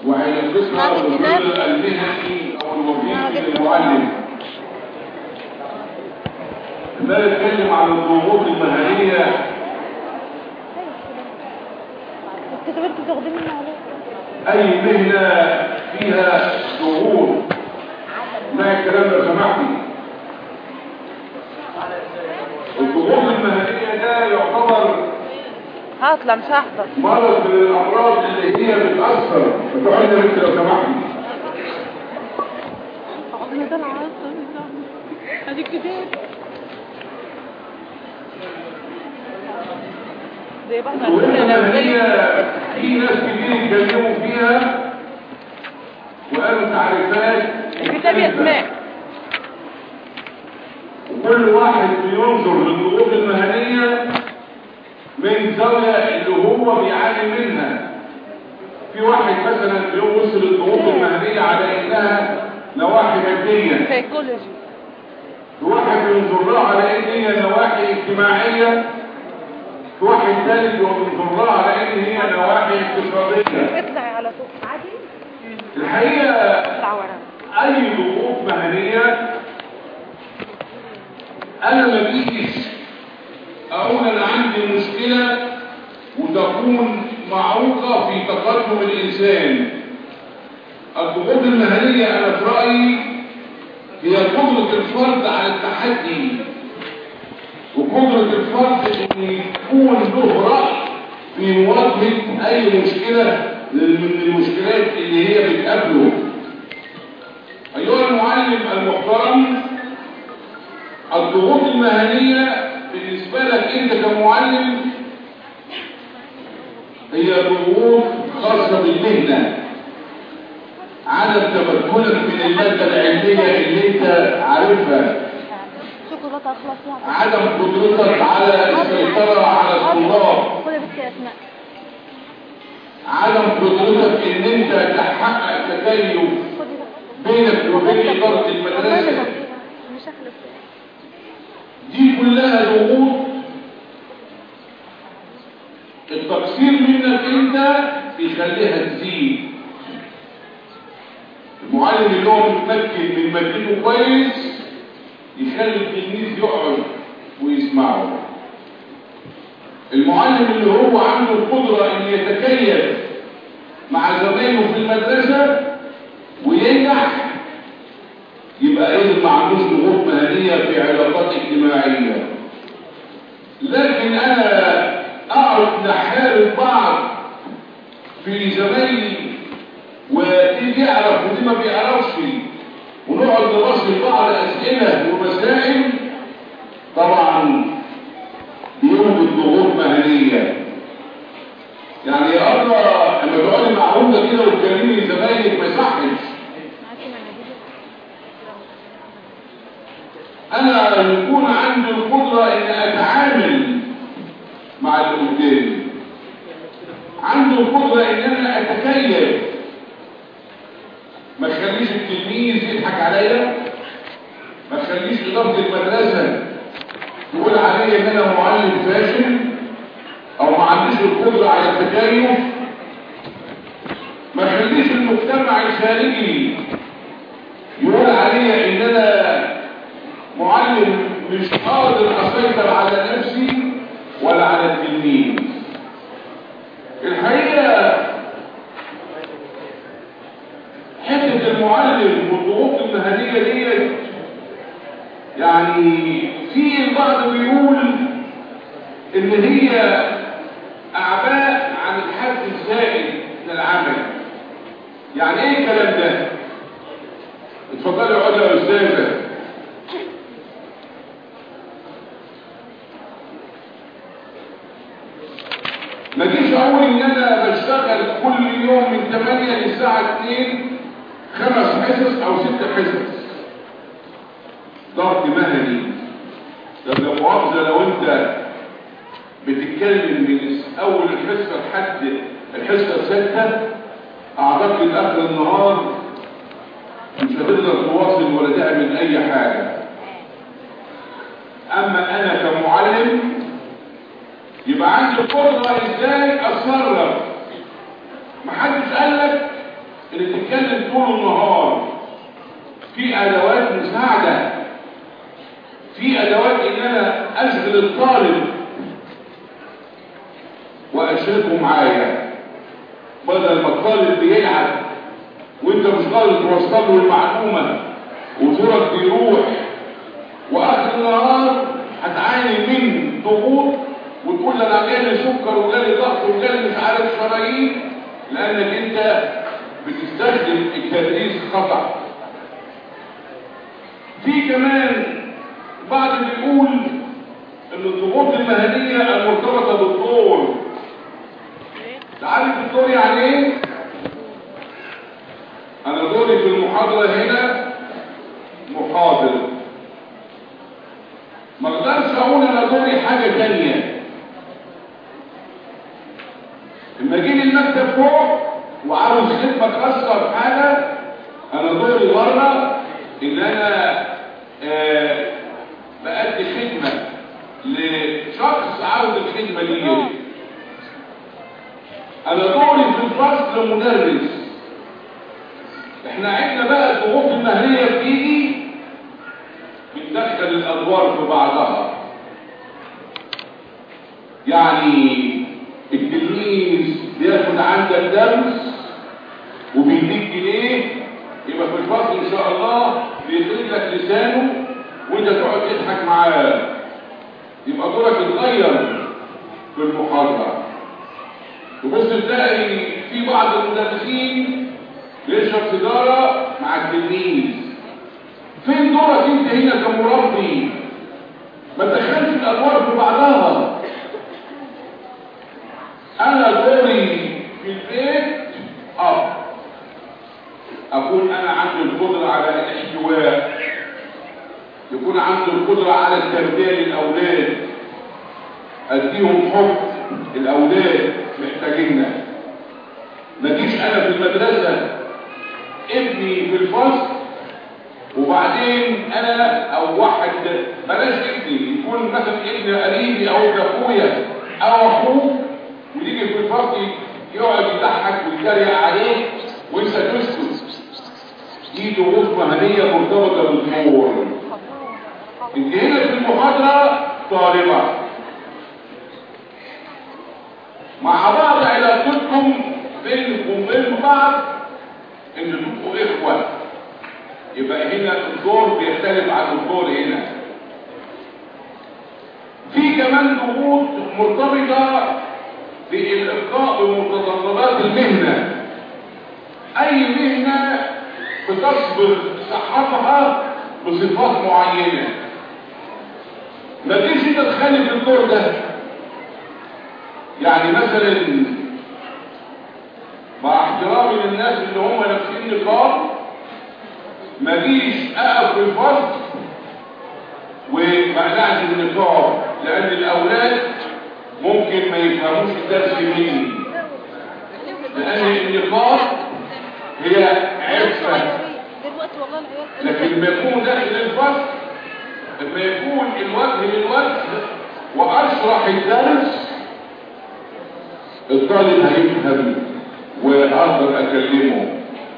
وهيلبسها بالظل المهني او الوظيفي للمعلم ده نتكلم عن الضغوط المهنيه كنت بنت تاخدي مني عليه اي مهنه فيها ضغوط ما الكلام ده سمحتي الضغوط المهنيه ده يعتبر هطلع مش هحضر مرض من الامراض اللي هي بتاثر بتوعنا انت لو سمحتي انا ده العصر ادي كتاب زي بقى الضغوط المهنيه في ناس كتير اتكلموا فيها وقالوا تعريفات الكتاب يا اسماء وكل واحد بينظر للضغوط المهنيه من زاويه اللي هو بيعاني منها في واحد مثلا بيوصل الضغوط المهنيه على انها نواحي ماديه سيكولوجي في واحد بينظر لها على ان هي نواحي اجتماعيه في واحد ثالث بينظر لها على ان هي نواحي اقتصاديه اطلعي على فوق عادي الحقيقه اطلع ورا اي ضغوط مهنيه انا ما بيجيش اقول انا عندي مشكله وتكون معوقه في تقدم الانسان الضغوط المهنيه انا في رايي هي قدره الفرد على التحدي وقدره الفرد ان يكون له راي في مواجهه اي مشكله من المشكلات اللي هي بتقابله أيها المعلم المحترم الضغوط المهنية بالنسبة لك أنت كمعلم هي ضغوط خاصة بالمهنة عدم تمكنك من المادة العلمية اللي أنت عارفها شوكولاته اخلص يعني عدم قدرتك على السيطرة على الطلاب خدي بس يا اسماء عدم قدرتك ان انت تحقق تكيف خدي بس بينك وبين إدارة والله المدرسة ما مش هخلص دي كلها ضغوط التقصير منك انت بيخليها تزيد المعلم اللي هو متمكن من مادته كويس يخلي التلميذ يقعد ويسمعه المعلم اللي هو عنده القدرة ان يتكيف مع زمايله في المدرسة وينجح يبقى اذا ما عندوش ضغوط مهنيه في علاقات اجتماعيه لكن انا اقعد نحارب بعض في زمايلي ودي بيعرف ودي ما بيعرفش ونقعد نبص بعض اسئله ومسائل طبعا بيوجد ضغوط مهنيه يعني يا ابله لما تقعدي مع عمده كده وتكلمي زمايلك ما يصحش معاكي مناديل انا يكون عندي القدرة ان اتعامل مع اللي قدامي عندي القدرة ان انا اتكيف ما تخليش التلميذ يضحك عليا ما تخليش ادارة المدرسة تقول عليا ان انا معلم فاشل او ما عنديش القدرة على التكيف ما تخليش المجتمع الخارجي يقول عليا ان انا معلم مش قادر اسيطر على نفسي ولا على التلميذ الحقيقه حته المعلم والضغوط المهنيه ديت يعني في البعض بيقول ان هي اعباء عن الحد الزائد من العمل يعني ايه الكلام ده اتفضلي اقعدي يا استاذه ما جيش اقول ان انا بشتغل كل يوم من 8 للساعه 2 خمس حصص او ست حصص ضغط مهني طب لو مؤاخذه لو انت بتتكلم من اول الحصه لحد الحصه السادسه اعتقد اخر النهار مش هتقدر تواصل ولا تعمل اي حاجه اما انا كمعلم يبقى عندي القدرة ازاي اتصرف محدش قال لك اللي تتكلم طول النهار في ادوات مساعده في ادوات ان انا اشغل الطالب واشركه معايا بدل ما الطالب بيلعب وانت مش قادر توصل له المعلومه وزورك بيروح واخر النهار هتعاني من ضغوط وتقول انا جالي سكر وجالي ضغط وجالي مش عارف شرايين لانك انت بتستخدم التدريس خطا في كمان بعض بيقول ان الضغوط المهنيه المرتبطه بالدور تعرف الدور يعني ايه انا دوري في المحاضره هنا محاضر ما اقدرش اقول انا دوري حاجه تانية لما اجي لي المكتب فوق وعاوز خدمه خاصه بحاجه انا دوري بره ان انا آه بأدي خدمه لشخص عاوز الخدمه ليه انا دوري في الفصل مدرس احنا عندنا بقى الضغوط المهنيه بتيجي بندخل الادوار في بعضها يعني التلميذ بياخد عندك درس وبيديك جنيه يبقى في الفصل ان شاء الله بيضرب لك لسانه وانت تقعد تضحك معاه يبقى دورك اتغير في المحاضره تبص تلاقي في بعض المدرسين بيشرب سيجاره مع التلميذ فين دورك انت هنا كمربي ما تدخلش الادوار في بعضها انا دوري في البيت اب اكون انا عندي القدره على الاحتواء يكون عندي القدره على التربيه للاولاد اديهم حب الاولاد محتاجيننا ما جيش انا في المدرسه ابني في الفصل وبعدين انا او واحد بلاش ابني يكون مثلا ابن قريبي او ابن اخويا او اخوه ويجي في الفصل يقعد يضحك ويتريق عليه وانت تسكت دي ضغوط مهنيه مرتبطه بالدور انت هنا في المحاضره طالبه مع بعض علاقتكم بينكم وبين بعض ان تبقوا اخوه يبقى هنا الدور بيختلف عن الدور هنا في كمان ضغوط مرتبطه بالإبقاء بمتطلبات المهنة أي مهنة بتصبر صحتها بصفات معينة ما تجيش انت تخالف الدور ده يعني مثلا مع احترامي للناس اللي هم لابسين نقاب ما جيش اقف في الفصل وما اقلعش النقاب لان الاولاد ممكن ما يفهموش الدرس مني لان النقاط هي عفة لكن لما يكون داخل الفصل لما يكون الوجه للوجه واشرح الدرس الطالب هيفهم واقدر اكلمه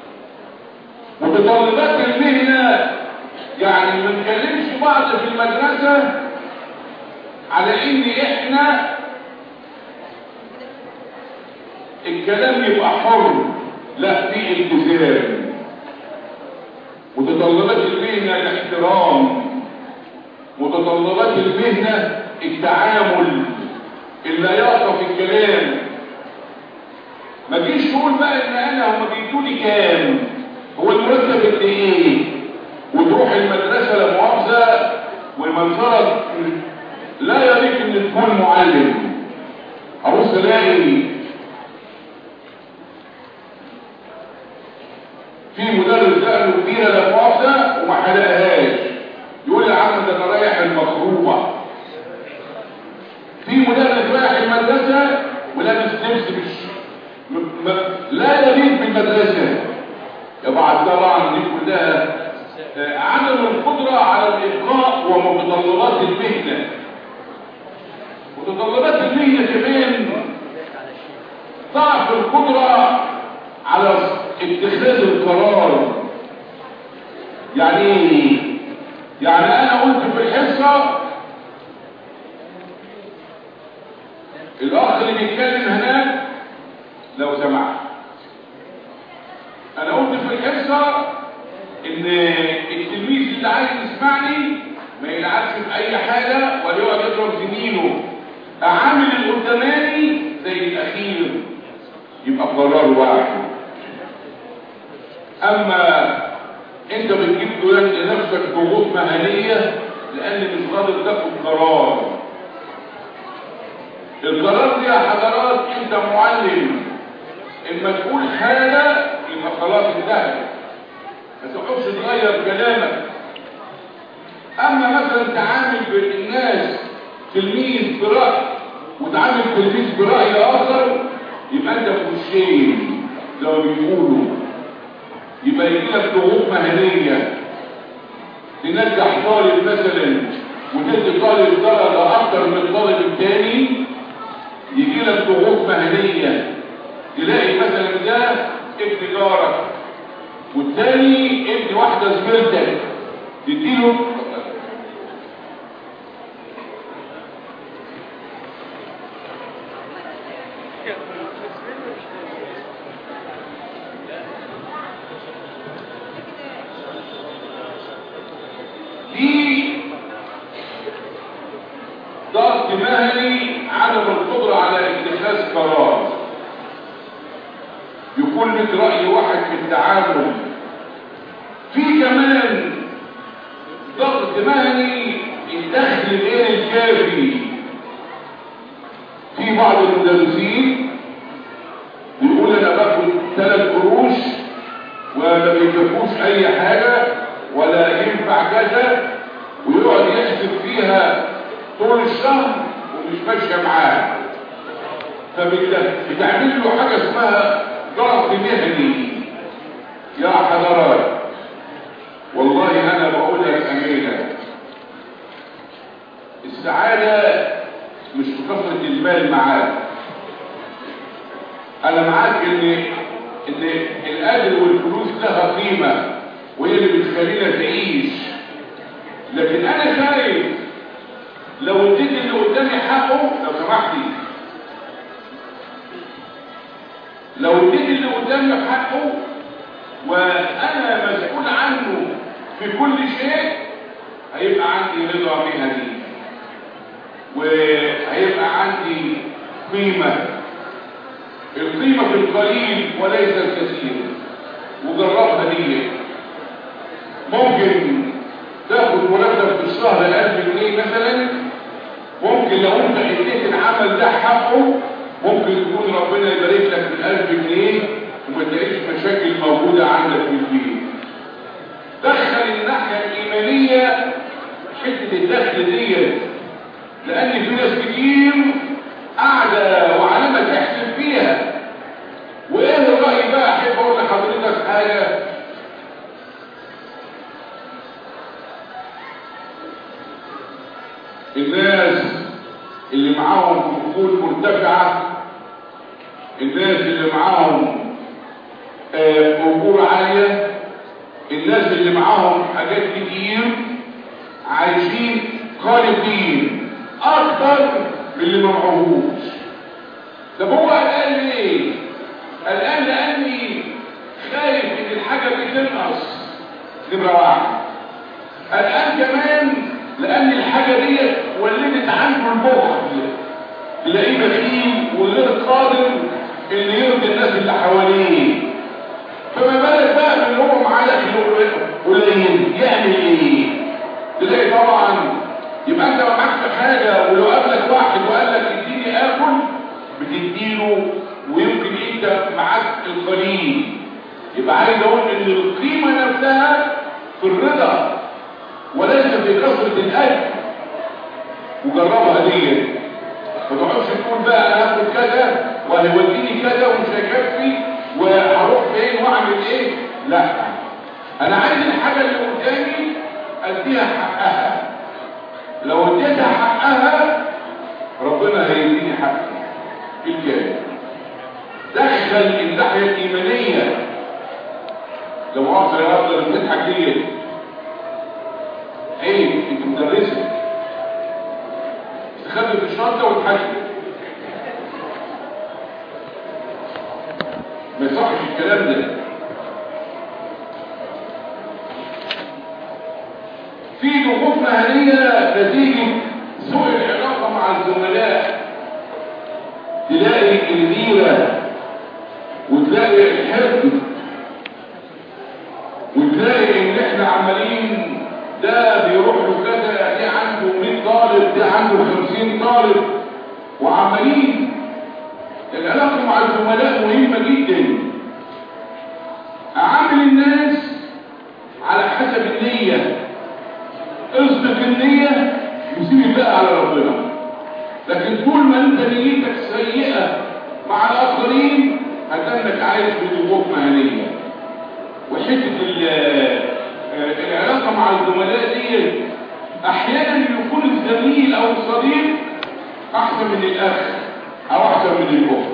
متطلبات المهنه يعني ما نكلمش بعض في المدرسه على ان احنا الكلام يبقى حر لا في التزام متطلبات المهنه الاحترام متطلبات المهنه التعامل اللياقه في الكلام ما تجيش تقول بقى ان انا هم بيدوا لي كام هو المرتب قد ايه وتروح المدرسه لا مؤاخذه ومنظرك لا يليق ان تكون معلم ابص الاقي في مدرس سأله كبيرة لا مؤاخذة وما حلقهاش يقول لي يا عم ده انا رايح المخروبة في مدرس رايح المدرسة ولابس لبس مش م... م... لا يليق بالمدرسة يبقى طبعا دي كلها عدم القدرة على الإبقاء ومتطلبات المهنة متطلبات المهنة كمان ضعف القدرة على اتخاذ القرار يعني ايه يعني انا قلت في الحصه الاخ اللي بيتكلم هناك لو سمحت انا قلت في الحصه ان التلميذ اللي عايز يسمعني ما يلعبش في اي حاجه ولا يقعد يضرب زميله اعامل القداماني زي الاخير يبقى قرار واحد اما انت بتجيب دولك لنفسك ضغوط مهنيه لان مش قادر تاخد قرار القرار دي يا حضرات انت معلم اما تقول حاجه يبقى خلاص انتهت ما تقعدش تغير كلامك اما مثلا تعامل بالناس تلميذ براي وتعامل تلميذ براي اخر يبقى انت في وشين زي ما بيقولوا يبقى يجي لك ضغوط مهنيه تنجح طالب مثلا وتدي طالب درجه اكتر من الطالب الثاني يجي لك ضغوط مهنيه تلاقي مثلا ده ابن جارك والتاني ابن واحده زميلتك تديله دي ضغط مهني عدم القدرة على اتخاذ قرار يكون لك رأي واحد في التعامل في كمان ضغط مهني الدخل غير الكافي في بعض المدرسين بيقول انا باخد ثلاث قروش وما بيكفوش اي حاجه ولا ينفع كذا ويقعد يحسب فيها طول الشهر ومش ماشيه معاه فبتعمل له حاجه اسمها ضغط مهني يا حضرات والله انا بقول لك امينه السعاده مش في كثره المال معاك انا معاك ان ان الاجر والفلوس لها قيمه وهي اللي بتخلينا تعيش لكن انا شايف لو اديت اللي قدامي حقه لو سمحتي لو اديت اللي قدامي حقه وانا مسؤول عنه في كل شيء هيبقى عندي رضا مهني وهيبقى عندي قيمه القيمه في القليل وليس الكثير وجربها دي ممكن تاخد مرتب في الشهر 1000 جنيه مثلا ممكن لو انت اديت العمل ده حقه ممكن يكون ربنا يبارك لك في ال 1000 جنيه وما تلاقيش مشاكل موجوده عندك في البيت دخل الناحيه الايمانيه حته الدخل ديت لان في ناس كتير قاعده وعلامه تحسب فيها وايه الراي بقى احب اقول لحضرتك حاجه الناس اللي معاهم حقول مرتفعة الناس اللي معاهم أجور عالية الناس اللي معاهم حاجات كتير عايشين خالدين أكتر من اللي ما معهوش طب هو قلقان ليه؟ قلقان لأني خايف إن الحاجة دي تنقص نمرة واحد قلقان كمان لان الحاجه دي ولدت عنده البخل تلاقيه بخيل وغير قادر اللي يرضي الناس اللي حواليه فما بالك بقى من هو معاه دخل قليل يعمل ايه تلاقي طبعا يبقى انت ما معكش حاجه ولو قابلك واحد وقال لك اديني اكل بتديله ويمكن انت معاك القليل يبقى عايز اقول ان القيمه نفسها في الرضا وليس في كثرة الأجر وجربها دي ما تقعدش تقول بقى انا هاخد كذا وهيوديني كذا ومش هيكفي وهروح فين واعمل ايه لا انا عايز الحاجه اللي قدامي اديها حقها لو اديتها حقها ربنا هيديني حقي الكامل دخل الناحيه الايمانيه ده مؤاخذة يا رب لما بتضحك ليه عيب انت مدرسة تخبي في الشنطة وتحكي ما يصحش الكلام ده في ضغوط مهنية نتيجة سوء العلاقة مع الزملاء تلاقي الغيرة وتلاقي الحقد وتلاقي ان احنا عمالين ده بيروح له كذا ده عنده 100 طالب ده عنده 50 طالب وعمالين العلاقة مع الزملاء مهمة جدا أعامل الناس على حسب النية اصدق النية وسيب بقى على ربنا لكن طول ما انت نيتك سيئة مع الآخرين هتنك عايش بضغوط مهنية وحتة العلاقة مع الزملاء دي أحيانا يكون الزميل أو الصديق أحسن من الأخ أو أحسن من الأخت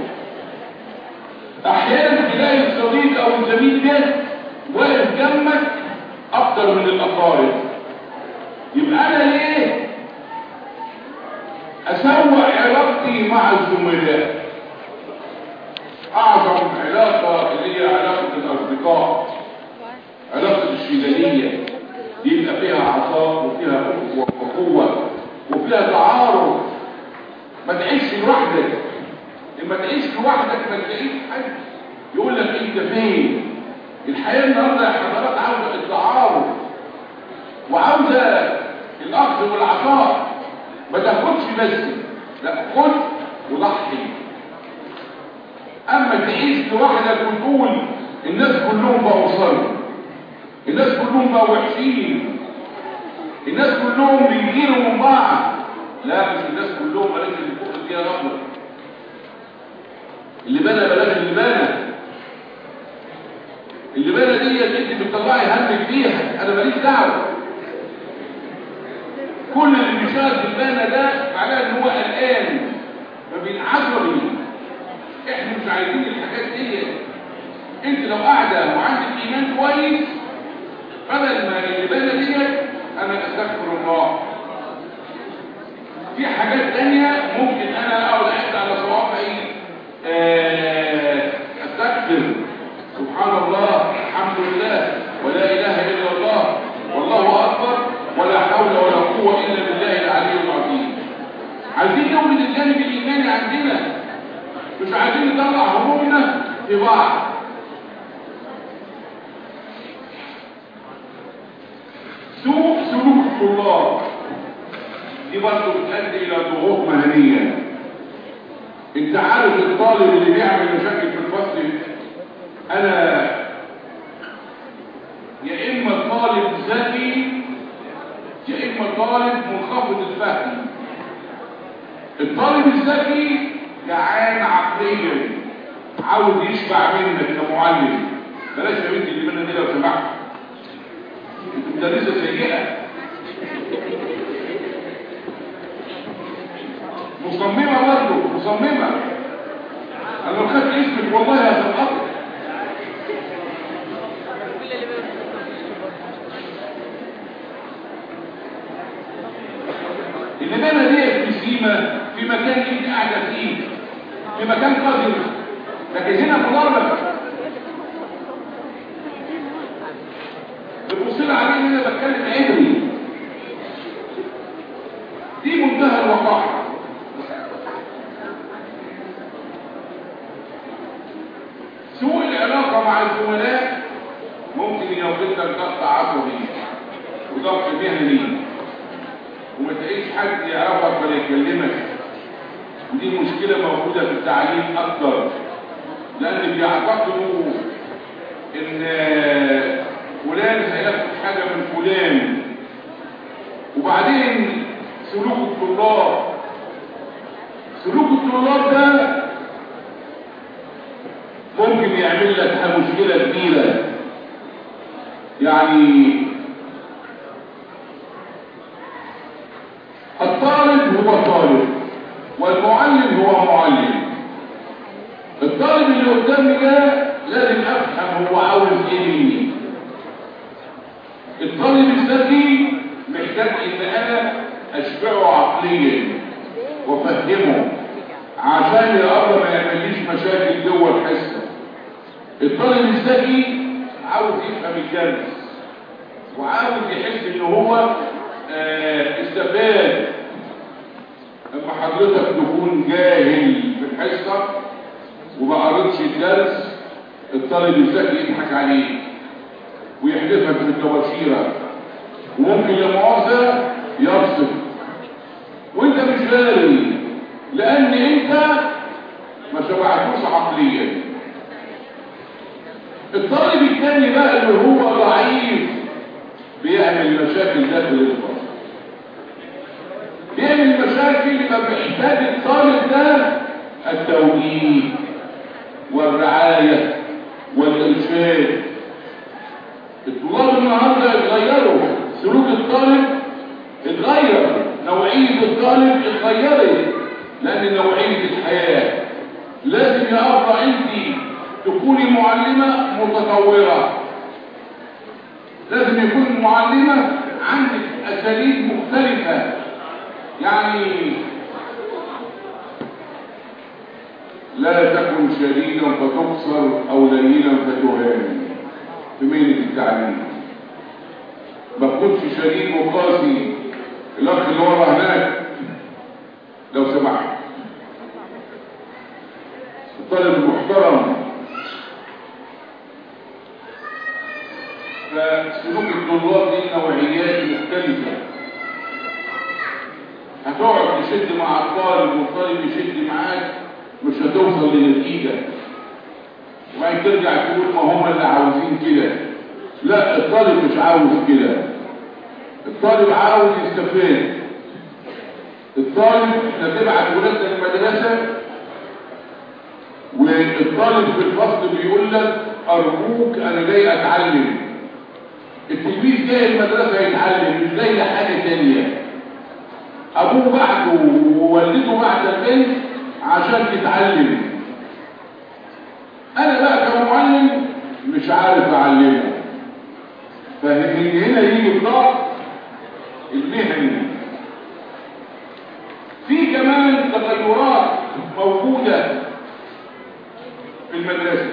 أحيانا تلاقي الصديق أو الزميل ده واقف جنبك أكتر من الأقارب يبقى أنا ليه أسوأ علاقتي مع الزملاء أعظم علاقة اللي هي علاقة الأصدقاء علاقة الشيدانية دي يبقى فيها عطاء وفيها قوة وفيها تعارف ما تعيش لوحدك لما تعيش لوحدك ما تلاقيش حد يقول لك انت فين الحياة النهارده يا حضرات عاوزة التعارف وعاوزة الأخذ والعطاء ما تاخدش بس لا خد وضحي اما تعيش لوحدك وتقول الناس كلهم بقوا صلوا الناس كلهم بقوا وحشين الناس كلهم بيغيروا من بعض لا مش الناس كلهم بلاش اللي فوق فيها غفله اللي بنى بلاش اللي بنى اللي بنى دي انت بتطلعي همك فيها انا ماليش دعوه كل اللي بيشارك في البنا ده معناه ان هو قلقان ما بينعصري احنا مش عايزين الحاجات دي انت لو قاعده وعندك ايمان كويس بدل ما اللي بنا ديت انا استغفر الله في حاجات تانية ممكن انا اقعد احد على صوابعي آه، استغفر سبحان الله الحمد لله ولا اله الا الله والله اكبر ولا حول ولا قوه الا بالله العلي العظيم عايزين نوجد الجانب الايماني عندنا مش عايزين نطلع همومنا في بعض سوء سلوك الطلاب دي برضه بتؤدي الى ضغوط مهنيه انت عارف الطالب اللي بيعمل مشاكل في الفصل انا يا اما طالب ذكي يا اما طالب منخفض الفهم الطالب الذكي جعان عقليا عاوز يشبع منك كمعلم بلاش يا بنتي اللي منها دي لو سمحت انت مدرسه سيئه مصممه برضه مصممه انا لو خدت اسمك والله هسقطك اللي بنا ديت في سيما في مكان انت قاعده فيه في مكان قذر لكن هنا مدرج بتبص لي عليه ان انا بتكلم عبري دي منتهى الوقاحه سوء العلاقه مع الزملاء ممكن يوجد لك ضغط عصبي وضغط مهني وما تلاقيش حد يعرفك ولا يكلمك ودي مشكلة موجودة في التعليم أكتر لأن بيعتقدوا إن فلان هياخد حاجة من فلان وبعدين سلوك الطلاب سلوك الطلاب ده ممكن يعمل لك مشكلة كبيرة يعني الطالب هو طالب والمعلم هو معلم الطالب اللي قدامي ده لازم افهم هو عاوز ايه مني الطالب الذكي محتاج ان انا اشبعه عقليا وافهمه عشان يقرب ما يعمليش مشاكل جوه الحصه الطالب الذكي عاوز يفهم الدرس وعاوز يحس ان هو آه، استفاد اما حضرتك تكون جاهل في الحصه وما قريتش الدرس الطالب الذكي يضحك عليك ويحدفك في الطباشيره وممكن لا مؤاخذه يبسط وانت مش غالي لان انت ما شبعتوش عقليا الطالب الثاني بقى اللي هو ضعيف بيعمل مشاكل داخل الفصل بيعمل مشاكل يبقى محتاج الطالب ده التوجيه والرعايه والارشاد الطلاب النهارده اتغيروا سلوك الطالب اتغير نوعيه الطالب اتغيرت لان نوعيه الحياه لازم يا ابا انت تكوني معلمه متطوره لازم يكون معلمه عندك اساليب مختلفه يعني لا تكن شديدا فتقصر او لينا فتهان في مهنه التعليم ما تكونش شديد وقاسي الاخ اللي ورا هناك لو سمحت الطالب المحترم فسلوك الطلاب دي نوعيات مختلفة هتقعد تشد مع الطالب والطالب يشد معاك مش هتوصل لنتيجة وبعدين ترجع تقول ما هم اللي عاوزين كده لا الطالب مش عاوز كده الطالب عاوز يستفاد الطالب احنا تبعت ولادنا المدرسة والطالب في الفصل بيقول لك ارجوك انا جاي اتعلم التلميذ جاي المدرسه يتعلم مش جاي لحاجه تانية ابوه بعده ووالدته بعد البنت عشان تتعلم انا بقى كمعلم مش عارف اعلمه فمن هنا يجي الضغط المهني في كمان تغيرات موجوده في المدرسة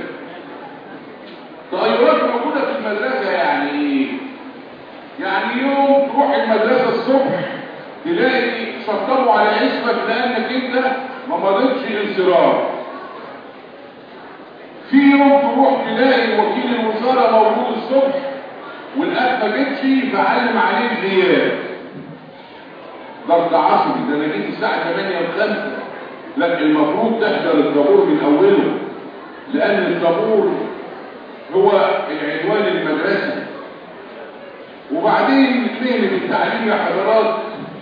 تغيرات موجودة في المدرسة يعني ايه؟ يعني يوم تروح المدرسة الصبح تلاقي شطبوا على اسمك لانك انت ما مرضتش انصراف في يوم تروح تلاقي وكيل الوزارة موجود الصبح والأب ما جتش فعلم عليك غياب ضغط عصبي ده انا جيت الساعة 8 و5 لا المفروض تحضر الطابور من اوله لأن الطابور هو العنوان المدرسة وبعدين مهنة التعليم يا حضرات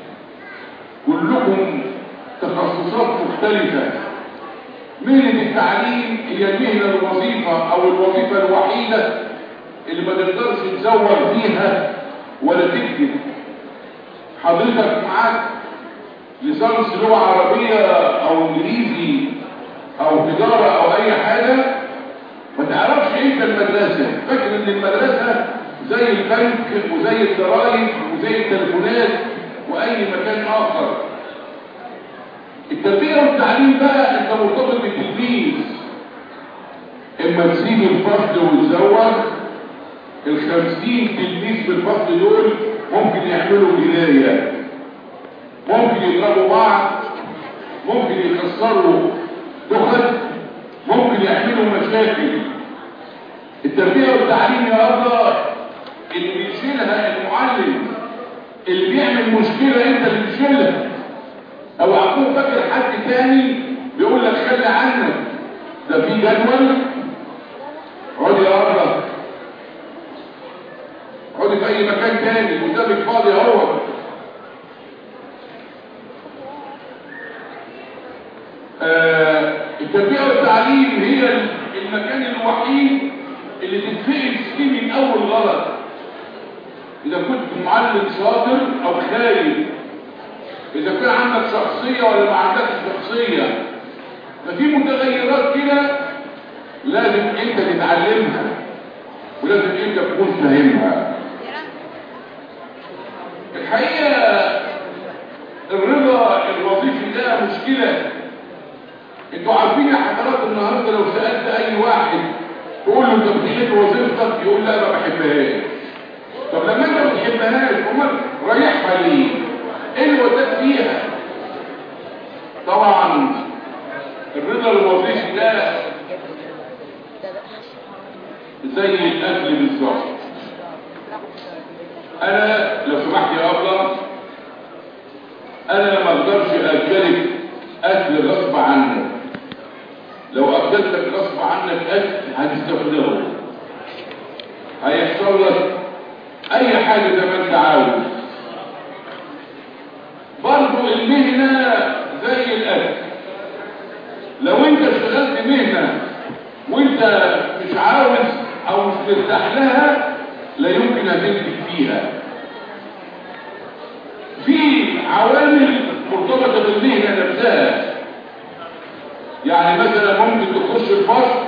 كلكم تخصصات مختلفة مهنة التعليم هي المهنة الوظيفة أو الوظيفة الوحيدة اللي ما تقدرش تزور فيها ولا تكتب حضرتك معاك ليسانس لغة عربية أو إنجليزي او تجارة او اي حاجة ما تعرفش انت المدرسة فاكر ان المدرسة زي البنك وزي الضرائب وزي التليفونات واي مكان اخر التربية والتعليم بقى انت مرتبط بالتلميذ اما تسيب الفصل وتزوج الخمسين تلميذ في الفصل دول ممكن يعملوا جناية ممكن يضربوا بعض ممكن يكسروا تخرج ممكن يعملوا مشاكل التربية والتعليم يا الله اللي بيشيلها المعلم اللي بيعمل مشكلة انت اللي بتشيلها او هكون فاكر حد تاني بيقول لك خلي عنك ده في جدول عودي يا الله عودي في اي مكان تاني قدامك فاضي اهو آه التربية والتعليم هي المكان الوحيد اللي تتفقد فيه من اول غلط اذا كنت معلم شاطر او خايب اذا كان عندك شخصية ولا ما عندكش شخصية ففي متغيرات كده لازم انت تتعلمها ولازم انت تكون فاهمها الحقيقة الرضا الوظيفي ده مشكلة انتوا عارفين يا حضرات النهارده لو سألت اي واحد تقول له انت بتحب وظيفتك يقول لا ما بحبهاش طب لما انت ما بتحبهاش امال رايحها ليه؟ ايه اللي وداك فيها؟ طبعا الرضا الوظيفي ده زي الاكل بالظبط انا لو سمحت يا ابله انا ما اقدرش اكلك اكل غصب عنك لو اكلتك غصب عنك اكل هتستفدره هيحصل لك اي حاجه زي ما انت عاوز برضو المهنه زي الاكل لو انت اشتغلت مهنه وانت مش عاوز او مش مرتاح لها لا يمكن هتنتج فيها في عوامل مرتبطة بالمهنة نفسها يعني مثلا ممكن تخش الفصل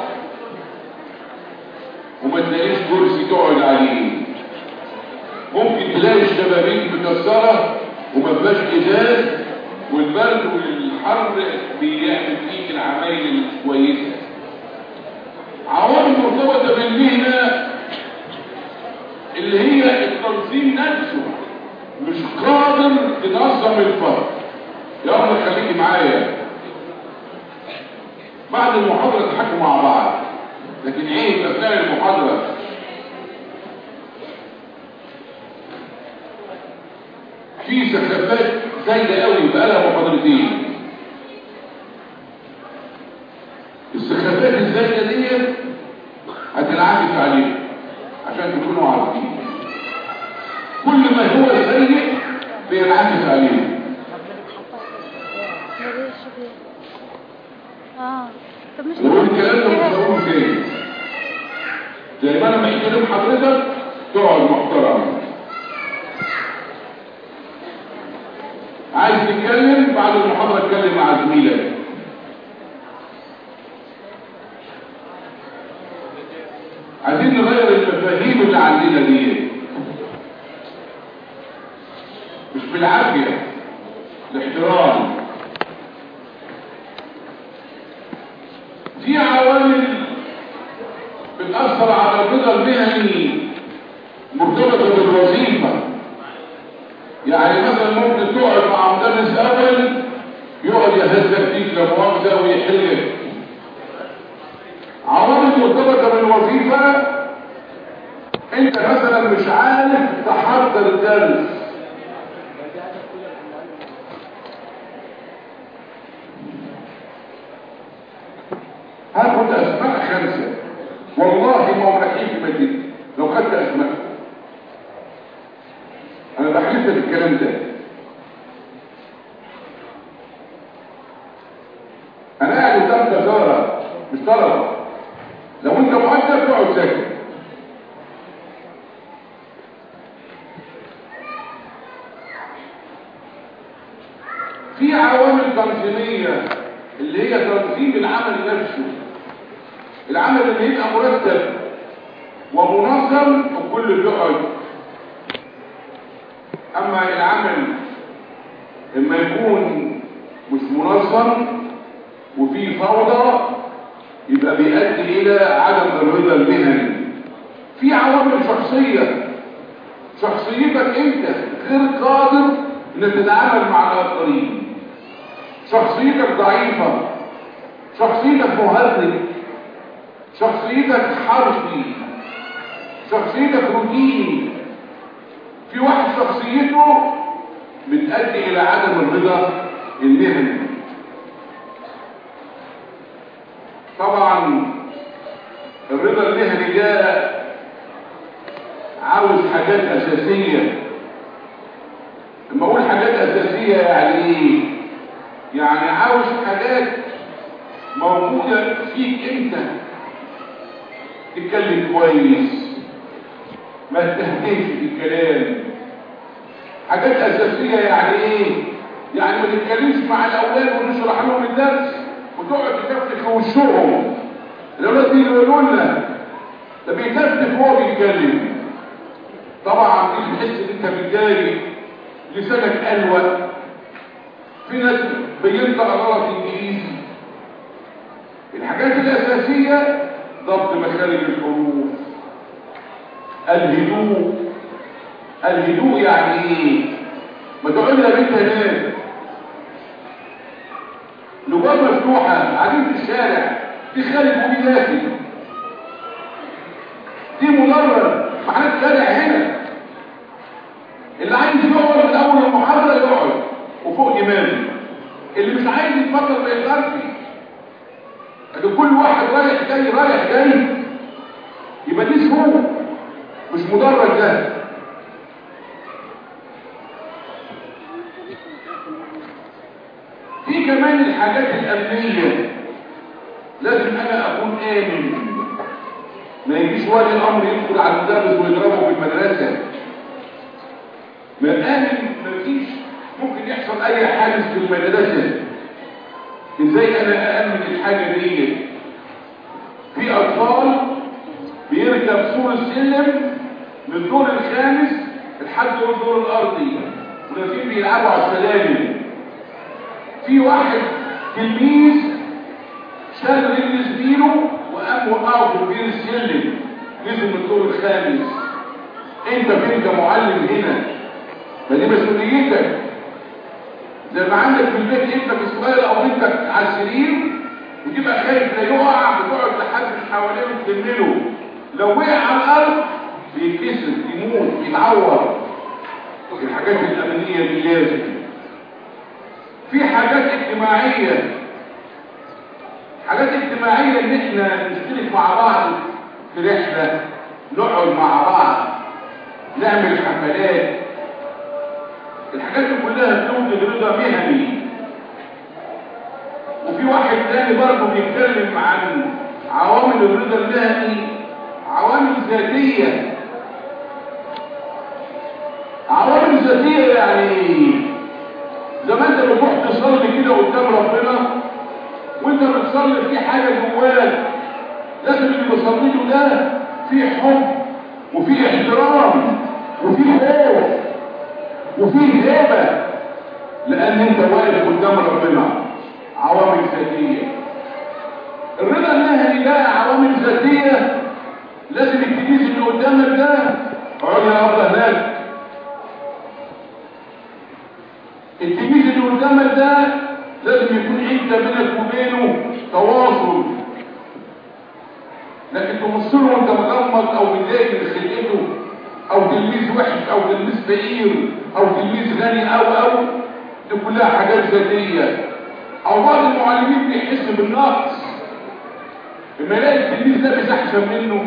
وما تلاقيش كرسي تقعد عليه ممكن تلاقي الشبابيك مكسرة وما فيهاش ازاز والبرد والحر بيعمل فيك العمايل الكويسة عوامل مرتبطة بالمهنة اللي هي التنظيم نفسه مش قادر تنظم الفرد يا رب خليكي معايا بعد المحاضرة تحكوا مع بعض لكن عيب اثناء المحاضرة في سخافات زايدة قوي بقالها محاضرتين السخافات الزايدة دي هتنعكس عليكم عشان تكونوا عارفين كل ما هو سيء بينعكس عليه اه طب مش لو الكلام ده مش هقوله تاني زي ما انا محترم حضرتك تقعد محترم عايز تتكلم بعد المحاضرة اتكلم مع زميلك عايزين نغير المفاهيم اللي عندنا دي مش بالعافية الاحترام في عوامل بتأثر على الرضا المهني مرتبطة بالوظيفة يعني مثلا ممكن تقعد مع مدرس أول يقعد يهزك فيك لمؤاخذة ويحلك عوامل مرتبطة بالوظيفة انت مثلا مش عارف تحضر الدرس هاخد اسماء خمسة والله ما مرحيم في مدينة لو خدت اسماء انا بحلف لك الكلام ده انا قاعد قدام تجارة مش طلبة لو انت مؤدب تقعد ساكت في عوامل تنظيمية اللي هي تنظيم العمل نفسه العمل اللي يبقى مرتب ومنظم وكل يقعد اما العمل لما يكون مش منظم وفيه فوضى يبقى بيؤدي الى عدم الرضا المهني في عوامل شخصية شخصيتك انت غير قادر انك تتعامل مع الاخرين شخصيتك ضعيفة شخصيتك مهرج شخصيتك حرفي شخصيتك روتيني في واحد شخصيته بتؤدي الى عدم الرضا المهني طبعا الرضا المهني ده عاوز حاجات اساسيه لما اقول حاجات اساسيه يعني ايه يعني عاوز حاجات موجوده فيك انت تتكلم كويس ما تهديش في الكلام حاجات اساسيه يعني ايه يعني ما تتكلمش مع الاولاد ونشرح لهم الدرس وتقعد تكفف في وشهم الاولاد دي يقولوا لنا ده بيكفف وهو بيتكلم طبعا دي بتحس ان انت متضايق لسانك ألوى في ناس بينطق غلط انجليزي الحاجات الاساسيه ضبط مخارج الحروف الهدوء الهدوء يعني ايه ما تقعد يا بنت هناك لباب مفتوحه قاعدين في الشارع في خالد وفي ياسر دي مدرج معانا شارع هنا اللي عايز يقعد من اول المحاضره يقعد وفوق دماغي اللي مش عايز يتفضل ما يقدرش لكن كل واحد رايح جاي رايح جاي يبقى دي سهول مش مدرج ده في كمان الحاجات الأمنية لازم أنا أكون آمن ما يجيش ولي الأمر يدخل على المدرس ويضربه في المدرسة ما آمن ما فيش ممكن يحصل أي حادث في المدرسة إزاي أنا أأمن الحاجة دي في أطفال بيركب سور السلم من الدور الخامس لحد الدور الأرضي ونازلين بيلعبوا على السلالم في واحد تلميذ شال رجل زميله وقام وقعه في بير السلم نزل من الدور الخامس انت فين كمعلم هنا ما دي مسؤوليتك زي ما عندك في البيت ابنك الصغير او بنتك على السرير وتبقى خايف لا يقع وتقعد لحد مش حواليه وتلمله لو وقع على الارض بيتكسر يموت يتعور الحاجات الامنيه دي لازم في حاجات اجتماعيه حاجات اجتماعيه ان احنا نشترك مع بعض في رحله نقعد مع بعض نعمل حفلات الحاجات دي كلها بتوجد رضا مهني وفي واحد تاني برضه بيتكلم عن عوامل الرضا المهني عوامل ذاتيه عوامل ذاتيه يعني زي ما انت بتروح تصلي كده قدام ربنا وانت بتصلي في حاجه جواك لازم اللي بيصلي له ده في حب وفي احترام وفي خوف وفي هيبه لان انت واقف قدام ربنا عوامل ذاتيه الرضا المهني ده عوامل ذاتيه لازم التلميذ اللي قدامك ده اقعد يا رب هناك التلميذ اللي قدامك ده لازم يكون انت بينك وبينه تواصل لكن تبص له وانت مغمض او متضايق من خلقته او تلميذ وحش او تلميذ فقير او تلميذ غني او او دي كلها حاجات ذاتيه او بعض المعلمين بيحس بالنقص لما يلاقي التلميذ ده بيزحشم منه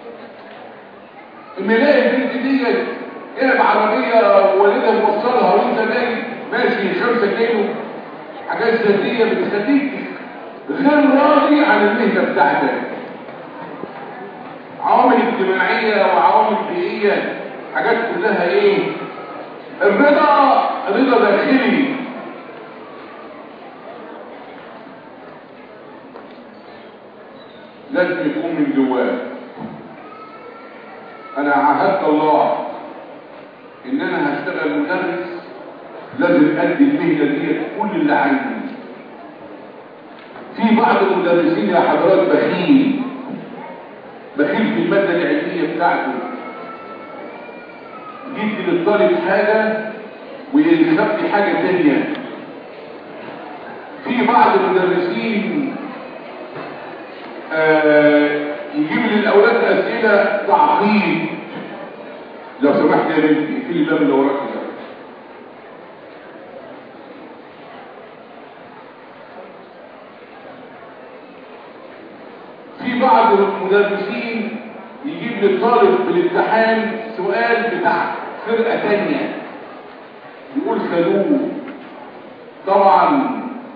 لما يلاقي البنت ديت هنا بعربيه والدها موصلها وانت نايم ماشي خمسة كيلو حاجات ذاتيه بتخليك غير راضي عن المهنه بتاعتك عوامل اجتماعيه وعوامل بيئيه حاجات كلها ايه الرضا رضا داخلي لازم يكون من جواه انا عهدت الله ان انا هشتغل مدرس لازم ادي المهنه دي كل اللي عندي في بعض المدرسين يا حضرات بخيل بخيل في الماده العلميه بتاعته جيت للطالب حاجه ويخبي حاجه تانية في بعض المدرسين آه يجيب للاولاد اسئله تعقيد لو سمحت يا بنتي في الباب اللي وراك ده في بعض المدرسين يجيب للطالب في الامتحان سؤال بتاع فرقه ثانيه يقول خلوه طبعا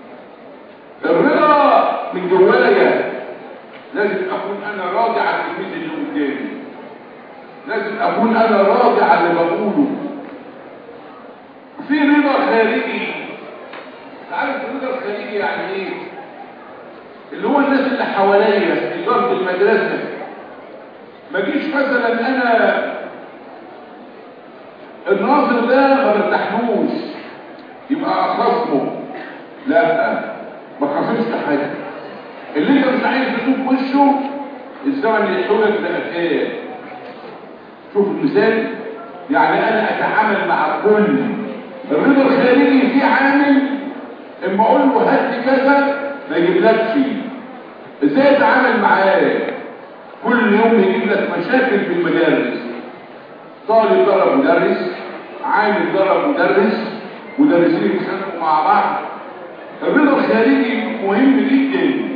الرضا من جوايا لازم اكون انا راضي على التلميذ اللي قدامي لازم اكون انا راضي على اللي بقوله في رضا خارجي عارف الرضا الخارجي يعني ايه اللي هو الناس اللي حواليا اداره المدرسه ما جيش مثلا انا الناظر ده ما برتاحلوش يبقى خصمه لا ما تخاصمش حاجه اللي انت مش عايز تشوف وشه الزمن يحولك لأفئة شوف المثال يعني انا اتعامل مع كل الرضا الخارجي في عامل اما اقول له هات لي كذا ما يجيبلكش ازاي اتعامل معاه كل يوم يجيب لك مشاكل في المدارس طالب ضرب مدرس عامل ضرب مدرس مدرسين يتخانقوا مع بعض الرضا الخارجي مهم جدا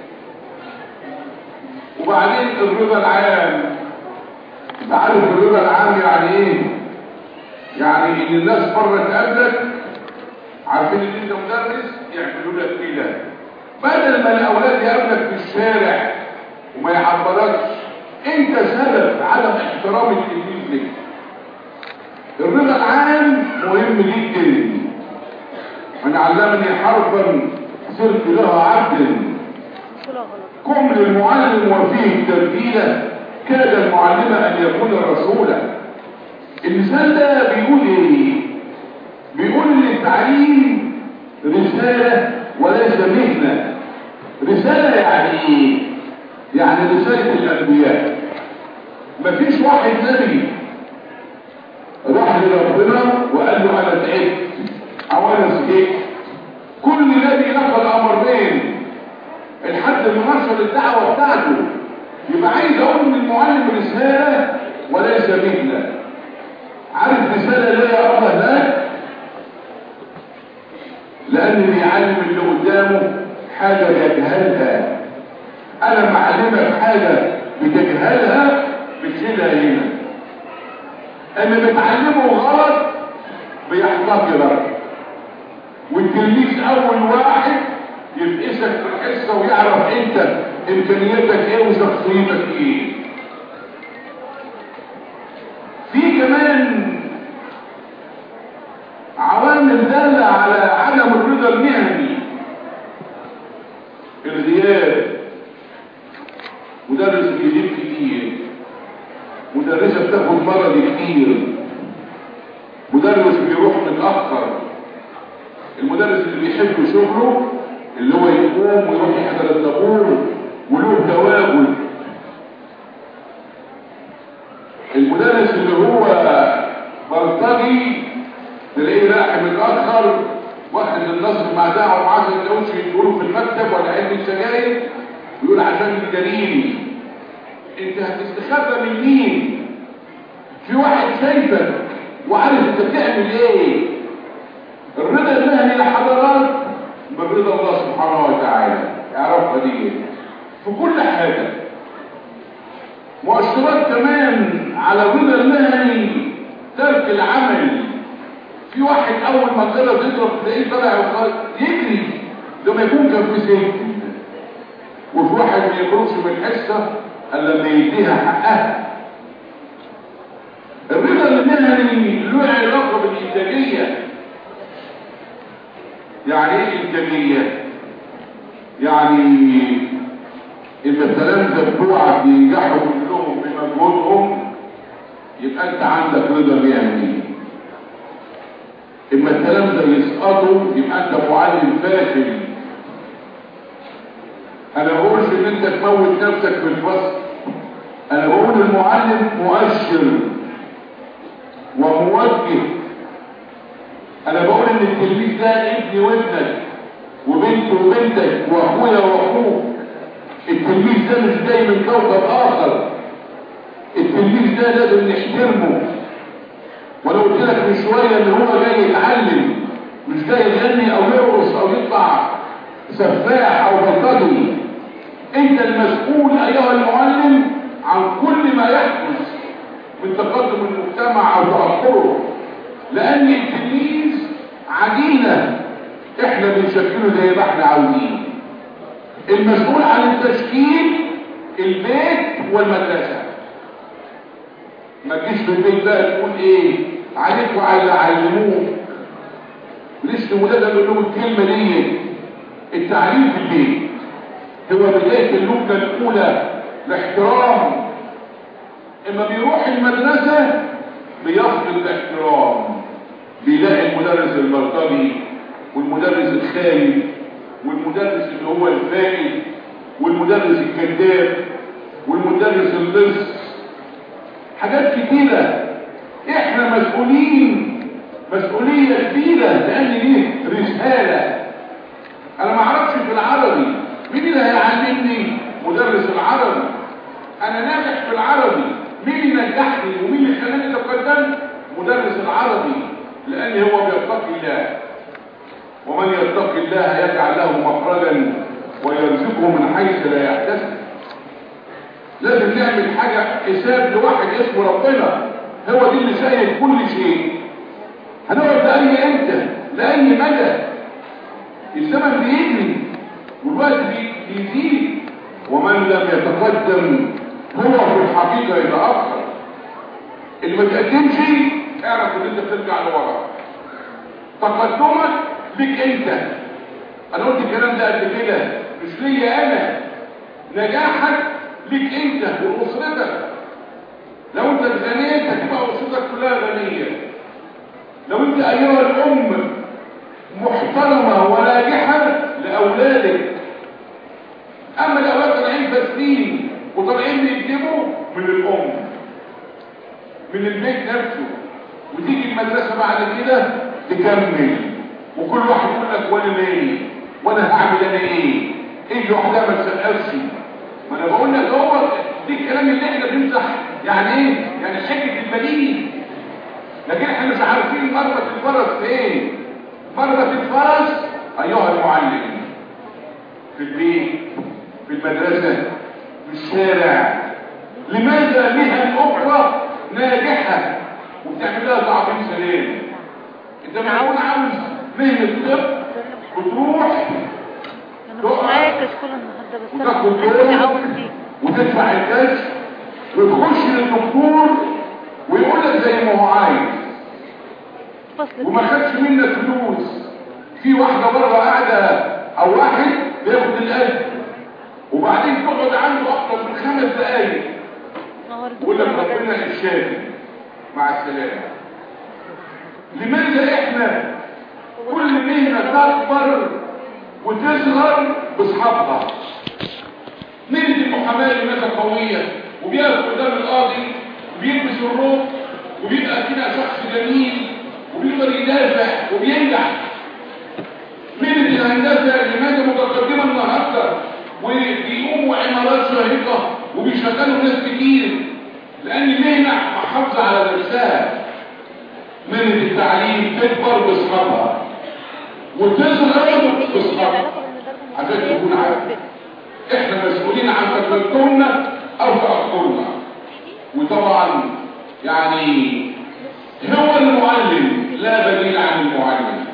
وبعدين الرضا العام انت عارف الرضا العام يعني ايه يعني ان الناس بره تقابلك عارفين ان انت مدرس يعملوا لك كده بدل ما الاولاد يقابلك في الشارع وما يعبركش انت سبب عدم احترام التلميذ لك الرضا العام مهم جدا من علمني حرفا صرت له عبدا قم للمعلم وفيه تبديلا كاد المعلم ان يكون رسولا المثال ده بيقول ايه بيقول ان التعليم رسالة وليس مهنة رسالة يعني ايه يعني رسالة الانبياء مفيش واحد نبي راح لربنا وقال له انا تعبت او انا سكت كل نبي نقل امرين الحد اللي نشر الدعوه بتاعته يبقى عايز اقول ان المعلم رساله وليس مهنه عارف رساله ليه يا الله ده لان بيعلم اللي قدامه حاجه يجهلها انا معلمك حاجه بتجهلها بتشيلها هنا اما بتعلمه غلط بيحتقرك والتلميذ اول واحد يفقسك في الحصه ويعرف انت امكانياتك ايه وشخصيتك ايه في كمان عوامل دالة على عدم الرضا المهني الغياب مدرس بيغيب كتير مدرسة بتاخد مرض كتير مدرس بيروح متأخر المدرس اللي بيحب شغله اللي هو يقوم ويروح يحضر الطابور وله تواجد المدرس اللي هو بلطجي تلاقيه رايح متاخر واخد النصر مع ده ومعاه سندوتش يدوله في المكتب ولا علبه سجاير ويقول عشان يجاريني انت هتستخبى من مين في واحد شايفك وعارف انت بتعمل ايه الرضا المهني لحضرات برضا الله سبحانه وتعالى اعرفها دي في كل حاجة مؤشرات كمان على الرضا المهني ترك العمل في واحد اول ما تقدر تضرب تلاقيه طالع وخارج يجري لما يكون كان في سجن وفي واحد ما يخرجش من الحصه الا لما يديها حقها الرضا المهني له علاقه بالانتاجيه يعني ايه انتاجيه يعني اما التلامذه بتوعك ينجحوا كلهم بمجهودهم يبقى انت عندك رضا مهني اما التلامذه يسقطوا يبقى انت معلم فاشل انا بقولش ان انت تموت نفسك في الفصل انا بقول المعلم مؤشر وموجه انا بقول ان التلميذ ده ابني وابنك وبنت وبنتك واخويا واخوك التلميذ ده مش جاي من كوكب اخر التلميذ ده لازم نحترمه وانا قلت لك من شويه ان هو جاي يتعلم مش جاي يغني او يرقص او يطلع سفاح او بلطجي انت المسؤول ايها المعلم عن كل ما يحدث من تقدم المجتمع او تاخره لان التلميذ عجينه احنا بنشكله زي ما احنا عاوزين المسؤول عن التشكيل البيت والمدرسه ما تجيش في البيت بقى تقول ايه عليكوا على علموه لسه ولادها يقول لهم الكلمه دي التعليم في البيت هو بدايه اللغه الاولى الاحترام اما بيروح المدرسه بيفقد الاحترام بيلاقي المدرس البلطجي والمدرس الخايب والمدرس اللي هو الفائد والمدرس الكذاب والمدرس اللص حاجات كتيرة احنا مسؤولين مسؤولية كبيرة لان دي رسالة انا ما اعرفش في العربي مين اللي هيعلمني مدرس العربي انا ناجح في العربي مين اللي نجحني ومين اللي خلاني تقدمت مدرس العربي لان هو بيتقي الله ومن يتقي الله يجعل له مخرجا ويرزقه من حيث لا يحتسب لازم نعمل حاجة حساب لواحد اسمه ربنا هو دي اللي سائل كل شيء هنقعد لأي امتى لأي مدى الزمن بيجري والوقت بي- بيزيد ومن لم يتقدم هو في الحقيقة يتأخر اللي ما تقدمش اعرف ان انت بترجع لورا تقدمك ليك انت انا قلت الكلام ده قبل كده مش ليا انا نجاحك ليك انت واسرتك لو انت اتغنيت هتبقى اسرتك كلها غنيه لو انت ايها الام محترمه وناجحه لاولادك اما الاولاد طالعين فاسدين وطالعين بيكذبوا من الام من البيت نفسه وتيجي المدرسه بعد كده تكمل وكل واحد يقول لك وانا مالي وانا هعمل انا ايه ايه لوحدها ما تسقفش ما انا بقول لك هو دي الكلام اللي احنا بنمسح يعني ايه يعني حته البديل لكن احنا مش عارفين مربط الفرس فين مربط الفرس ايها المعلم في البيت في المدرسه في الشارع لماذا مهن اخرى ناجحه وبتعمل لها تعظيم سلام انت ما تكون عاوز مهنه الطب وتروح انا مش مركز كل النهارده بس وتاخد انا دول متعود دي وتدفع الكاش وتخش للدكتور ويقول لك زي ما هو عايز فصل وما خدش منك فلوس في واحده بره قاعده او واحد بياخد القلب وبعدين تقعد عنده اكتر من خمس دقايق نهار يقول لك ربنا الشافي مع السلامه لماذا احنا كل مهنه تكبر وتصغر باصحابها مهنه المحاماه اللي مهنه قويه وبيقف قدام القاضي وبيلبس الروب وبيبقى كده شخص جميل وبيقدر يدافع وبينجح مهنه الهندسه اللي مهنه متقدمه النهارده وبيقوموا عمارات شاهقه وبيشغلوا ناس كتير لان مهنه محافظه على نفسها مهنه التعليم تكبر باصحابها وتصغر باصحابها عشان تكون عارف احنا مسؤولين عن تقدمنا او تاخرنا وطبعا يعني هو المعلم لا بديل عن المعلم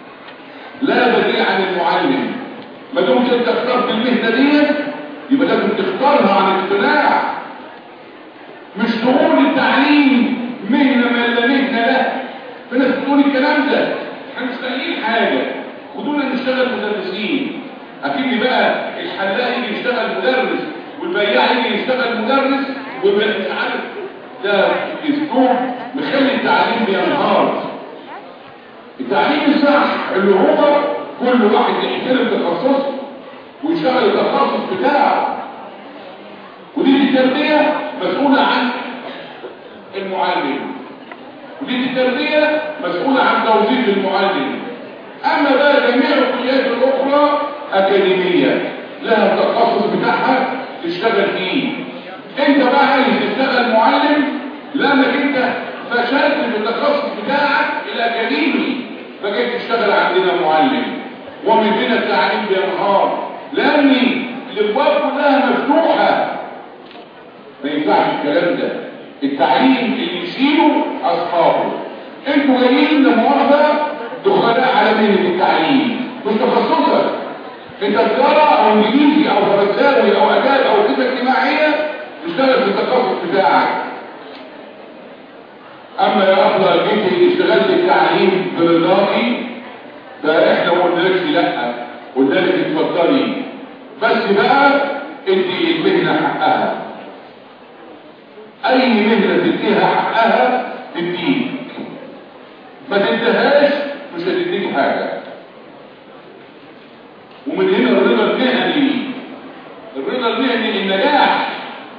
لا بديل عن المعلم ما دمت انت اخترت المهنه دي يبقى لازم تختارها عن اقتناع مش تقول التعليم مهنه ما لا مهنه له في ناس بتقول الكلام ده احنا مش لاقيين حاجه خدونا نشتغل مدرسين اكيد بقى الحلاق يجي يشتغل مدرس والبياع يجي يشتغل مدرس ومش عارف ده اسلوب مخلي التعليم بينهار التعليم الصح اللي هو كل واحد يحترم تخصصه ويشتغل التخصص بتاعه ودي التربية مسؤولة عن المعلم ودي التربية مسؤولة عن توظيف المعلم أما بقى جميع الكليات الأخرى أكاديمية لها التخصص بتاعها تشتغل فيه أنت بقى عايز تشتغل معلم لأنك أنت فشلت في التخصص بتاعك الأكاديمي فجيت تشتغل عندنا معلم ومن هنا التعليم بينهار لأن الأبواب كلها مفتوحة ما ينفعش الكلام ده التعليم اللي يشيله أصحابه انتوا جايين لمؤاخذة دخلاء على مهنة التعليم مش تخصصك انت تجارة او انجليزي او فرنساوي او اداب او خدمة اجتماعية تشتغل في التخصص بتاعك اما يا افضل جيت اشتغلت التعليم برضائي فاحنا ما قلنالكش لا قلنا لك اتفضلي بس بقى ادي المهنة حقها اي مهنة تديها حقها تديك ما تديهاش مش هتديك حاجة ومن هنا الرضا المهني الرضا المهني النجاح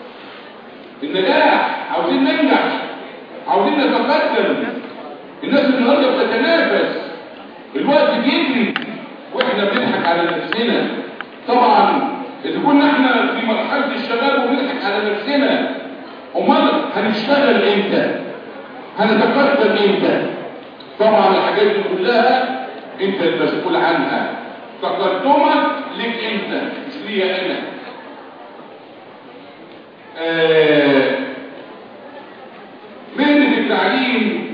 النجاح عاوزين ننجح عاوزين نتقدم الناس النهارده بتتنافس الوقت بيجري واحنا بنضحك على نفسنا طبعا اذا كنا احنا في مرحله الشباب وبنضحك على نفسنا امال هنشتغل امتى هنتقدم امتى طبعا الحاجات دي كلها انت المسؤول عنها تقدمك لك انت مش ليا انا آه مهنه التعليم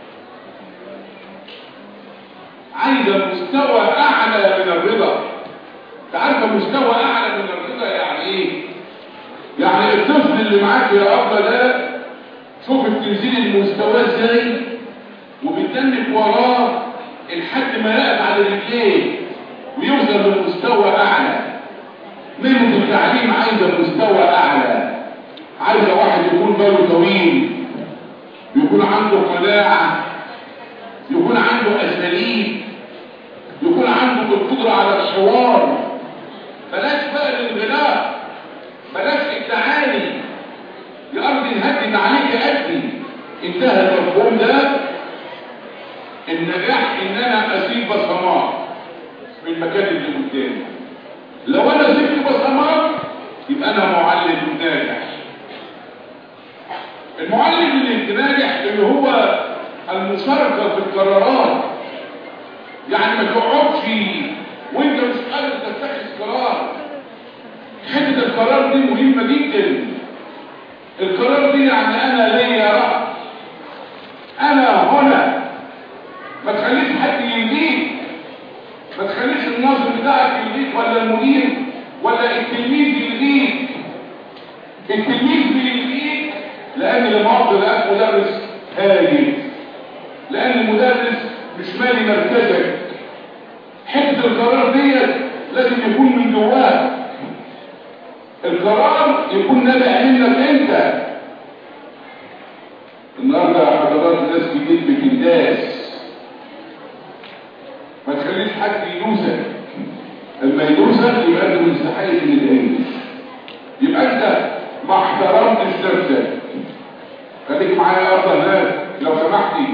عايزه مستوى اعلى من الرضا تعرف مستوى اعلى من الرضا يعني ايه يعني الطفل اللي معاك يا ابا ده شوف بتنزل المستوى ازاي وبتدنك وراه لحد ما يقف على رجليه ويوصل لمستوى اعلى مهنه التعليم عايزه مستوى اعلى عايزه واحد يكون باله طويل يكون عنده قناعه يكون عنده اساليب يكون عنده القدره على الحوار بلاش بقى الانغلاق بلاش التعالي يا ارض انهدت عليك ادي انتهى المفهوم ده النجاح ان انا اسيب بصمات في المكان اللي قدامي لو انا سبت بصمات يبقى انا معلم ناجح المعلم اللي ناجح اللي هو المشاركه في القرارات يعني ما تقعدش وانت مش قادر تتخذ قرار حته القرار دي مهمه جدا القرار دي يعني انا ليا راي انا هنا ما تخليش حد يلغيك ما تخليش الناظر بتاعك يلغيك ولا المدير ولا التلميذ يلغيك التلميذ بيلغيك لان المعضل ده مدرس هايل لان المدرس مش مالي مركزك حته القرار ديت لازم يكون من جواك القرار يكون نابع منك انت النهارده حضرات ناس كتير بتنداس ما تخليش حد يدوسك لما يدوسك يبقى انت مستحيل ان تعيش يبقى انت ما احترمتش نفسك خليك معايا يا ارض هناك لو سمحتي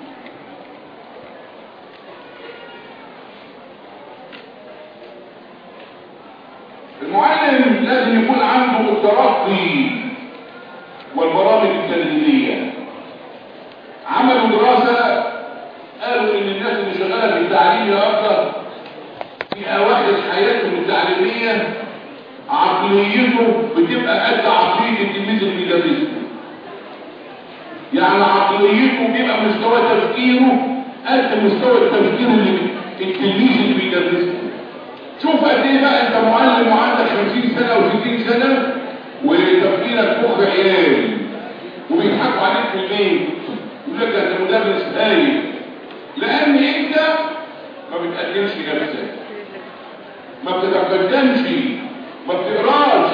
المعلم لازم يكون عنده الترقي والبرامج التدريبيه عملوا دراسه قالوا ان الناس اللي شغاله في التعليم يا اكتر في اواخر حياتهم التعليميه عقليته بتبقى قد عقليه التلميذ اللي بيدرسه يعني عقليته بيبقى مستوى تفكيره قد مستوى التفكير اللي التلميذ اللي بيدرسه شوف قد ايه بقى انت معلم وعندك 50 سنه و60 سنه وتفكيرك مخ عيال وبيضحكوا عليك في البيت يقول لك انت مدرس هايل لان انت ما بتقدمش نفسك ما بتتقدمش ما بتقراش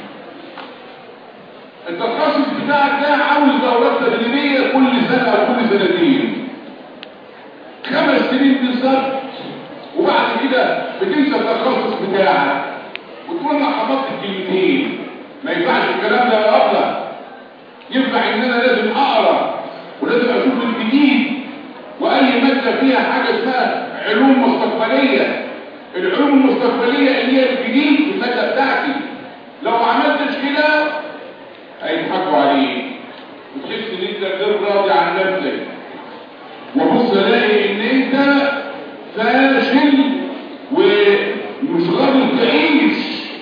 التخصص بتاعك ده عاوز دورات تدريبيه كل سنه او كل سنتين خمس سنين بالظبط وبعد كده بتنسى التخصص بتاعك وتقول انا حفظت الكلمتين ما ينفعش الكلام ده يا ابله ينفع ان انا لازم اقرا ولازم اشوف الجديد واي ماده فيها حاجه اسمها علوم مستقبليه العلوم المستقبليه اللي هي الجديد في الماده بتاعتي لو ما عملتش كده هيضحكوا عليك وتحس ان انت غير راضي عن نفسك وبص الاقي ان انت فاشل ومش قادر تعيش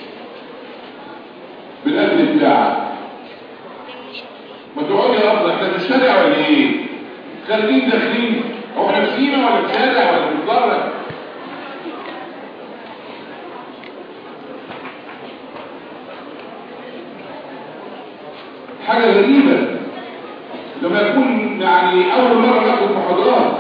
بالاكل بتاعك ما تقعد يا ابله احنا في الشارع ولا ايه خارجين داخلين هو احنا في سيما ولا في شارع ولا في مدرج حاجه غريبه لما يكون يعني اول مره ناخد محاضرات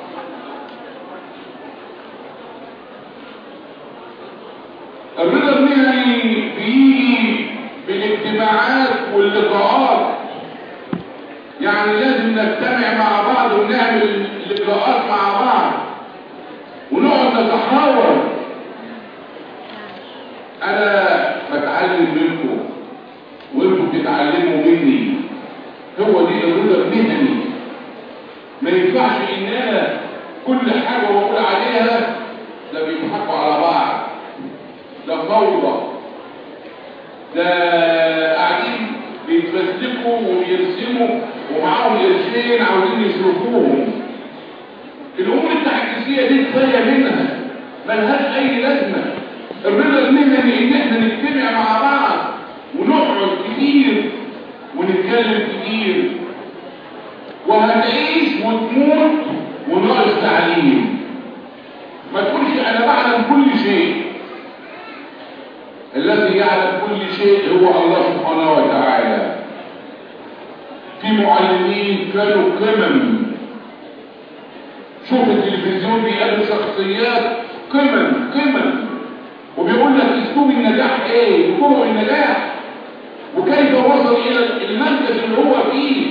الرضا المهني بيجي بالاجتماعات واللقاءات يعني لازم نجتمع مع بعض ونعمل لقاءات مع بعض ونقعد نتحاور انا بتعلم منكم وانتم بتتعلموا مني هو دي الرضا المهني ما ينفعش ان انا كل حاجه بقول عليها ده بيضحكوا على بعض ده فوضى ده قاعدين بيتفسلكوا ويرسموا ومعاهم قرشين عاوزين يصرفوهم الامور التحديثيه دي كفايه منها ملهاش اي لازمه الرضا المهني ان احنا نجتمع مع بعض ونقعد كتير ونتكلم كتير وهتعيش وتموت وناقص تعليم ما تقولش انا بعلم كل شيء الذي يعلم كل شيء هو الله سبحانه وتعالى في معلمين كانوا قمم شوف التلفزيون بيقابل شخصيات قمم قمم وبيقول لك اسلوب النجاح ايه وطرق النجاح وكيف وصل الى المركز اللي هو فيه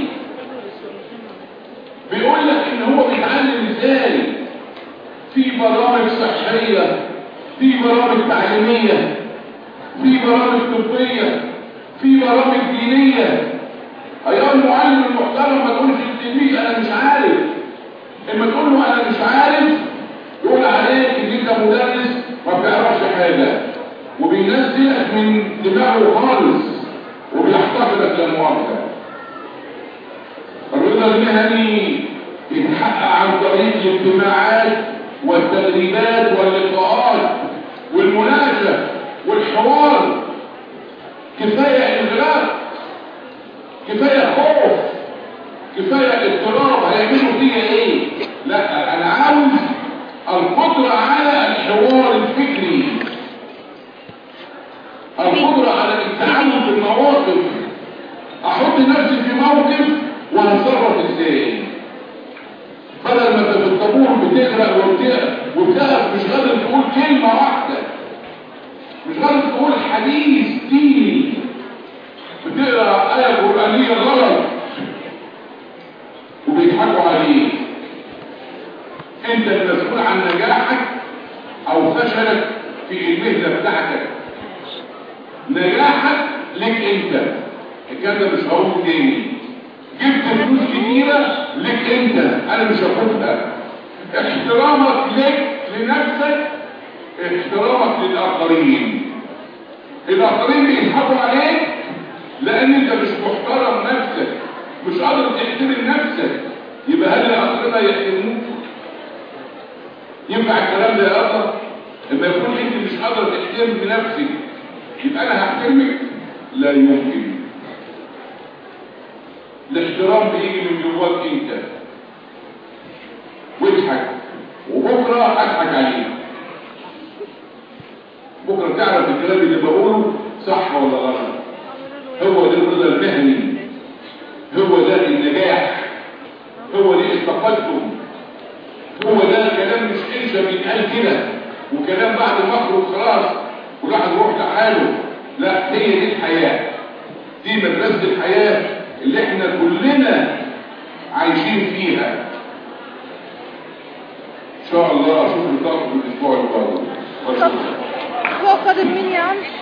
بيقول لك ان هو بيتعلم ازاي في برامج صحيه في برامج تعليميه في برامج طبيه في برامج دينيه ايها المعلم المحترم ما تقولش للتلميذ انا مش عارف اما تقول له انا مش عارف يقول عليك ان انت مدرس ما بتعرفش حاجه وبينزلك من دماغه خالص وبيحتقرك للمؤاخذه الرضا المهني يتحقق عن طريق الاجتماعات والتدريبات واللقاءات والمناقشه والحوار كفايه انغلاق كفايه خوف كفايه اضطراب هيعملوا فيا ايه لا انا عاوز القدره على الحوار الفكري القدره على التعامل في المواقف احط نفسي في موقف وهتصرف ازاي بدل ما انت في الطابور بتقرا وبتقرا وبتقف مش قادر تقول كلمه واحده مش قادر تقول حديث ديني بتقرا ايه قرانيه غلط وبيضحكوا عليك انت المسؤول عن نجاحك او فشلك في المهنه بتاعتك نجاحك لك انت الكلام ده مش هقوله تاني جبت فلوس كتيره لك انت انا مش هاخدها احترامك لك لنفسك احترامك للاخرين الاخرين بيضحكوا عليك لان انت مش محترم نفسك مش قادر تحترم نفسك يبقى هل الاخرين يحترموك ينفع الكلام ده يا اخر لما يكون انت مش قادر تحترم نفسك يبقى انا هحترمك لا يمكن الاحترام بيجي من جواك انت واضحك وبكره اضحك عليك بكره تعرف الكلام اللي بقوله صح ولا غلط هو ده الرضا المهني هو ده النجاح هو ده التقدم هو ده الكلام مش انشا بيتقال كده وكلام بعد ما اخرج خلاص والواحد يروح لحاله لا هي دي الحياه دي مدرسه الحياه اللي احنا كلنا عايشين فيها ان شاء الله اشوف لكم الاسبوع القادم هو قادم مين يا عم؟